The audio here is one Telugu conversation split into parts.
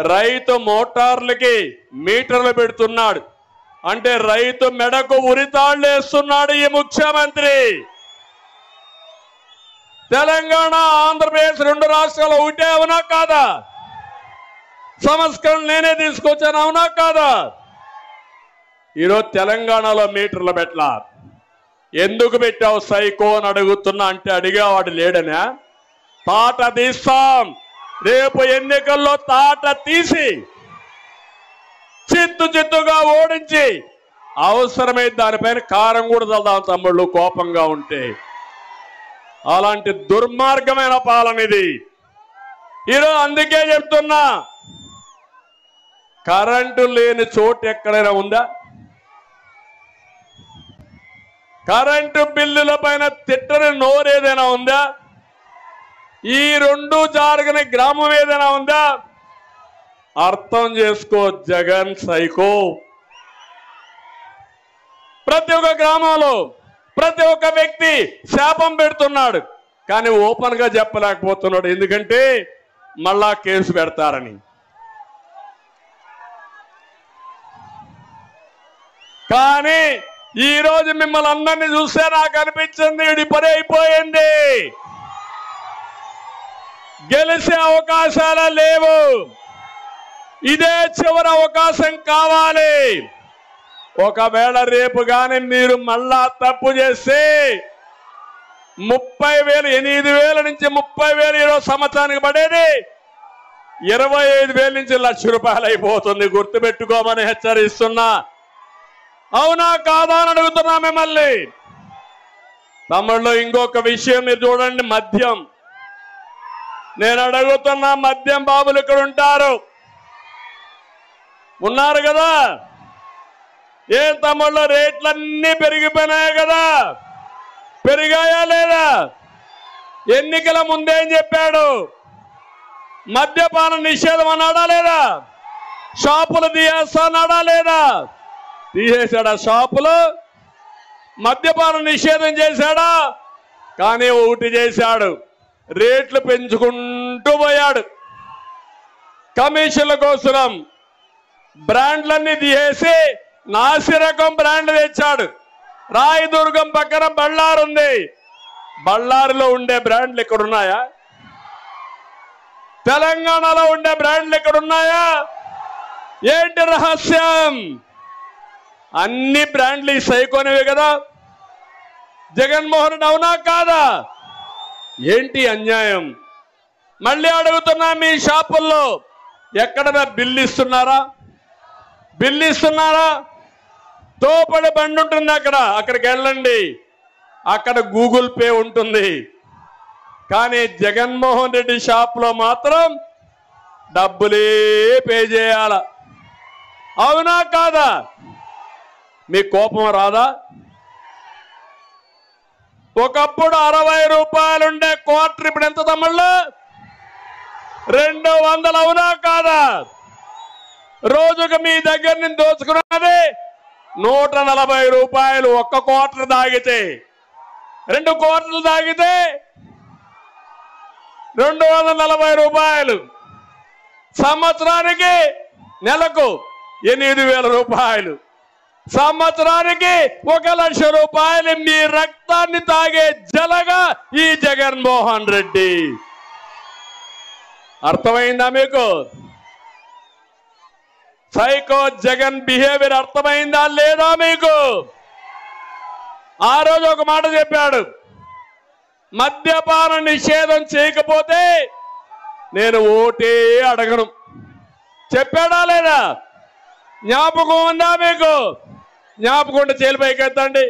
రైతు మోటార్లకి మీటర్లు పెడుతున్నాడు అంటే రైతు మెడకు ఉరితాళ్లు వేస్తున్నాడు ఈ ముఖ్యమంత్రి తెలంగాణ ఆంధ్రప్రదేశ్ రెండు రాష్ట్రాలు ఒకటే అవునా కాదా సంస్కరణ నేనే తీసుకొచ్చాను అవునా కాదా ఈరోజు తెలంగాణలో మీటర్లు పెట్టలా ఎందుకు పెట్టావు సైకో అని అడుగుతున్నా అంటే అడిగేవాడు లేడనా తాట తీస్తాం రేపు ఎన్నికల్లో తాట తీసి చిత్తు చిత్తుగా ఓడించి అవసరమైతే దానిపైన కారం కూడా చల్దాం తమ్ముళ్ళు కోపంగా ఉంటే అలాంటి దుర్మార్గమైన పాలన ఇది ఈరోజు అందుకే చెప్తున్నా కరెంటు లేని చోటు ఎక్కడైనా ఉందా కరెంటు బిల్లుల పైన తిట్టని నోరు ఏదైనా ఉందా ఈ రెండు జారగని గ్రామం ఏదైనా ఉందా అర్థం చేసుకో జగన్ సైకో ప్రతి ఒక్క గ్రామంలో ప్రతి ఒక్క వ్యక్తి శాపం పెడుతున్నాడు కానీ ఓపెన్ గా చెప్పలేకపోతున్నాడు ఎందుకంటే మళ్ళా కేసు పెడతారని కానీ ఈ రోజు మిమ్మల్ని అందరినీ చూస్తే నాకు అనిపించింది ఇది పని అయిపోయింది గెలిచే అవకాశాలు లేవు ఇదే చివరి అవకాశం కావాలి ఒకవేళ రేపు గాని మీరు మళ్ళా తప్పు చేస్తే ముప్పై వేలు ఎనిమిది వేల నుంచి ముప్పై వేలు ఈరోజు సంవత్సరానికి పడేది ఇరవై ఐదు వేల నుంచి లక్ష రూపాయలు అయిపోతుంది గుర్తుపెట్టుకోమని హెచ్చరిస్తున్నా అవునా కాదా అని అడుగుతున్నా మిమ్మల్ని తమిళలో ఇంకొక విషయం మీరు చూడండి మద్యం నేను అడుగుతున్నా మద్యం బాబులు ఇక్కడ ఉంటారు ఉన్నారు కదా ఏ తమిళలో రేట్లన్నీ పెరిగిపోయినాయి కదా పెరిగాయా లేదా ఎన్నికల ముందేం చెప్పాడు మద్యపాన నిషేధం అన్నాడా లేదా షాపులు తీయేస్తా అన్నాడా లేదా తీసేశాడా షాపులు మద్యపాన నిషేధం చేశాడా కానీ ఒకటి చేశాడు రేట్లు పెంచుకుంటూ పోయాడు కమిషన్ల కోసం బ్రాండ్లన్నీ తీసేసి నాసిరకం బ్రాండ్ తెచ్చాడు రాయదుర్గం పక్కన బళ్ళారు ఉంది బళ్ళారిలో ఉండే బ్రాండ్లు ఇక్కడ ఉన్నాయా తెలంగాణలో ఉండే బ్రాండ్లు ఇక్కడ ఉన్నాయా ఏంటి రహస్యం అన్ని బ్రాండ్లు ఈ సైకోనివే కదా జగన్మోహన్ రెడ్డి అవునా కాదా ఏంటి అన్యాయం మళ్ళీ అడుగుతున్నా మీ షాపుల్లో ఎక్కడ బిల్లు ఇస్తున్నారా బిల్లు ఇస్తున్నారా తోపడి బండి ఉంటుంది అక్కడ అక్కడికి వెళ్ళండి అక్కడ గూగుల్ పే ఉంటుంది కానీ జగన్మోహన్ రెడ్డి షాప్లో మాత్రం డబ్బులే పే చేయాల అవునా కాదా మీ కోపం రాదా ఒకప్పుడు అరవై రూపాయలుండే క్వార్టర్ ఇప్పుడు ఎంత తమ్ముళ్ళు రెండు వందలు అవునా కాదా రోజుకు మీ దగ్గర నుంచి దోచుకున్నది నూట నలభై రూపాయలు ఒక్క క్వార్టర్ తాగితే రెండు క్వార్టర్లు తాగితే రెండు వందల నలభై రూపాయలు సంవత్సరానికి నెలకు ఎనిమిది వేల రూపాయలు సంవత్సరానికి ఒక లక్ష రూపాయలు మీ రక్తాన్ని తాగే జలగా ఈ జగన్మోహన్ రెడ్డి అర్థమైందా మీకు సైకో జగన్ బిహేవియర్ అర్థమైందా లేదా మీకు ఆ రోజు ఒక మాట చెప్పాడు మద్యపాన నిషేధం చేయకపోతే నేను ఓటే అడగను చెప్పాడా లేదా జ్ఞాపకం ఉందా మీకు జ్ఞాపకం ఉంటే చేలిపైకి ఎత్తండి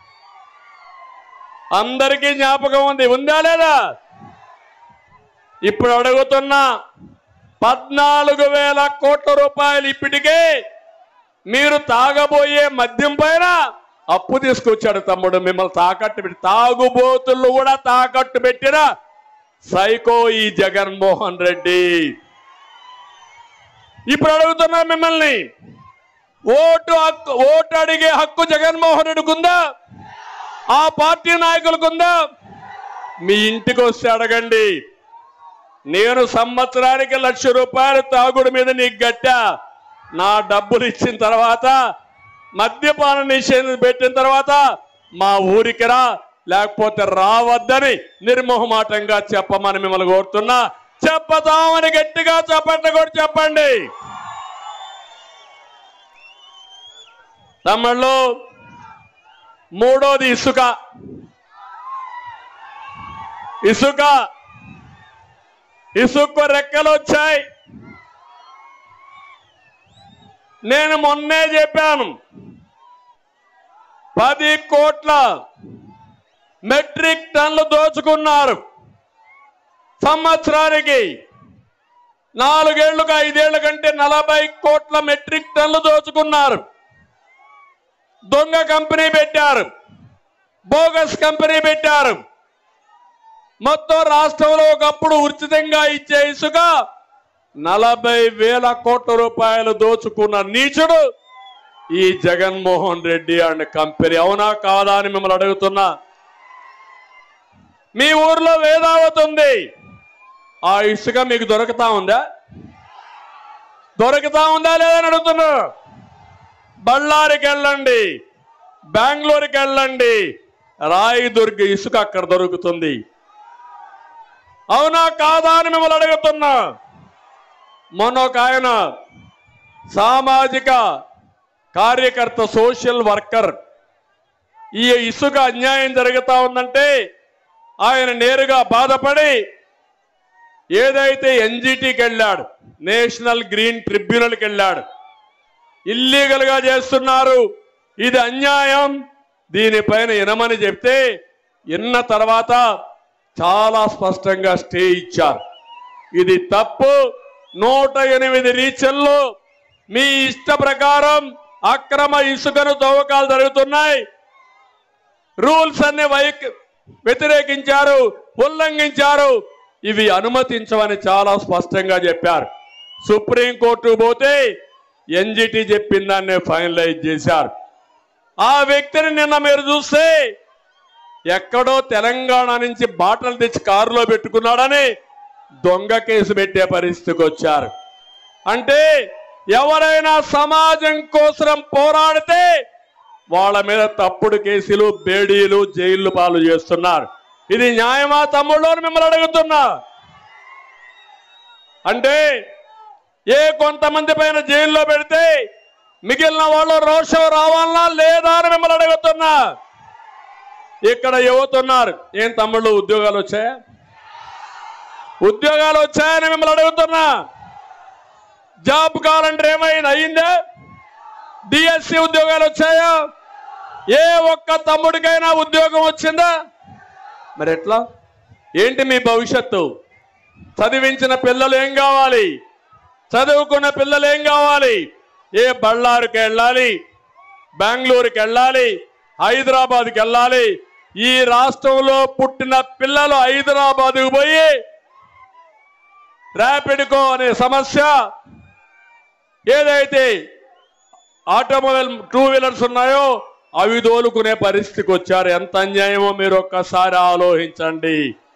అందరికీ జ్ఞాపకం ఉంది ఉందా లేదా ఇప్పుడు అడుగుతున్నా పద్నాలుగు వేల కోట్ల రూపాయలు ఇప్పటికే మీరు తాగబోయే మద్యం పైన అప్పు తీసుకొచ్చాడు తమ్ముడు మిమ్మల్ని తాకట్టు పెట్టి తాగుబోతులు కూడా తాకట్టు పెట్టిన సైకో ఈ జగన్మోహన్ రెడ్డి ఇప్పుడు అడుగుతున్నా మిమ్మల్ని ఓటు హక్కు ఓటు అడిగే హక్కు జగన్మోహన్ రెడ్డికి ఉందా ఆ పార్టీ నాయకులకు ఉందా మీ ఇంటికి వస్తే అడగండి నేను సంవత్సరానికి లక్ష రూపాయలు తాగుడు మీద నీకు గట్టా నా డబ్బులు ఇచ్చిన తర్వాత మద్యపాన నిషేధం పెట్టిన తర్వాత మా ఊరికి రా లేకపోతే రావద్దని నిర్మోహమాటంగా చెప్పమని మిమ్మల్ని కోరుతున్నా చెప్పదామని గట్టిగా చెప్పండి కూడా చెప్పండి తమిళ్ళు మూడోది ఇసుక ఇసుక ఇసుక రెక్కలు వచ్చాయి నేను మొన్నే చెప్పాను పది కోట్ల మెట్రిక్ టన్లు దోచుకున్నారు సంవత్సరానికి నాలుగేళ్లుగా ఐదేళ్ల కంటే నలభై కోట్ల మెట్రిక్ టన్లు దోచుకున్నారు దొంగ కంపెనీ పెట్టారు బోగస్ కంపెనీ పెట్టారు మొత్తం రాష్ట్రంలో ఒకప్పుడు ఉచితంగా ఇచ్చే ఇసుక నలభై వేల కోట్ల రూపాయలు దోచుకున్న నీచుడు ఈ జగన్మోహన్ రెడ్డి అండ్ కంపెనీ అవునా కాదా అని మిమ్మల్ని అడుగుతున్నా మీ ఊర్లో వేదావతి ఉంది ఆ ఇసుక మీకు దొరుకుతా ఉందా దొరుకుతా ఉందా లేదని అడుగుతున్నా బళ్ళారికి వెళ్ళండి బెంగళూరుకి వెళ్ళండి రాయదుర్గ ఇసుక అక్కడ దొరుకుతుంది అవునా కాదా అని మిమ్మల్ని అడుగుతున్నా మొన్న ఒక ఆయన సామాజిక కార్యకర్త సోషల్ వర్కర్ ఈ ఇసుక అన్యాయం జరుగుతా ఉందంటే ఆయన నేరుగా బాధపడి ఏదైతే ఎన్జిటికి వెళ్ళాడు నేషనల్ గ్రీన్ ట్రిబ్యునల్కి వెళ్ళాడు ఇల్లీగల్ గా చేస్తున్నారు ఇది అన్యాయం దీనిపైన వినమని చెప్తే విన్న తర్వాత చాలా స్పష్టంగా స్టే ఇచ్చారు ఇది తప్పు నూట ఎనిమిది రీచల్లో మీ ఇష్ట ప్రకారం అక్రమ ఇసుకను తవ్వకాలు జరుగుతున్నాయి రూల్స్ అన్ని వైక్ వ్యతిరేకించారు ఉల్లంఘించారు ఇవి అనుమతించమని చాలా స్పష్టంగా చెప్పారు సుప్రీంకోర్టు పోతే ఎన్జిటి చెప్పిన దాన్నే ఫైనలైజ్ చేశారు ఆ వ్యక్తిని నిన్న మీరు చూస్తే ఎక్కడో తెలంగాణ నుంచి బాటలు తెచ్చి కారులో పెట్టుకున్నాడని దొంగ కేసు పెట్టే పరిస్థితికి వచ్చారు అంటే ఎవరైనా సమాజం కోసం పోరాడితే వాళ్ళ మీద తప్పుడు కేసులు బేడీలు జైళ్లు పాలు చేస్తున్నారు ఇది న్యాయమా తమ్ముళ్ళు అని మిమ్మల్ని అడుగుతున్నా అంటే ఏ కొంతమంది పైన జైల్లో పెడితే మిగిలిన వాళ్ళు రోషం రావాలనా లేదా అని మిమ్మల్ని అడుగుతున్నా ఇక్కడ యువత ఉన్నారు ఏం తమ్ముళ్ళు ఉద్యోగాలు వచ్చాయా ఉద్యోగాలు వచ్చాయని మిమ్మల్ని అడుగుతున్నా జాబ్ కావాలంటే ఏమైంది అయిందా డిఎస్సి ఉద్యోగాలు వచ్చాయా ఏ ఒక్క తమ్ముడికైనా ఉద్యోగం వచ్చిందా మరి ఎట్లా ఏంటి మీ భవిష్యత్తు చదివించిన పిల్లలు ఏం కావాలి చదువుకున్న పిల్లలు ఏం కావాలి ఏ బళ్ళారుకి వెళ్ళాలి బెంగళూరుకి వెళ్ళాలి హైదరాబాద్కి వెళ్ళాలి ఈ రాష్ట్రంలో పుట్టిన పిల్లలు హైదరాబాద్కు పోయి ర్యాపిడ్కో అనే సమస్య ఏదైతే ఆటోమొబైల్ టూ వీలర్స్ ఉన్నాయో అవి దోలుకునే పరిస్థితికి వచ్చారు ఎంత అన్యాయమో మీరు ఒక్కసారి ఆలోచించండి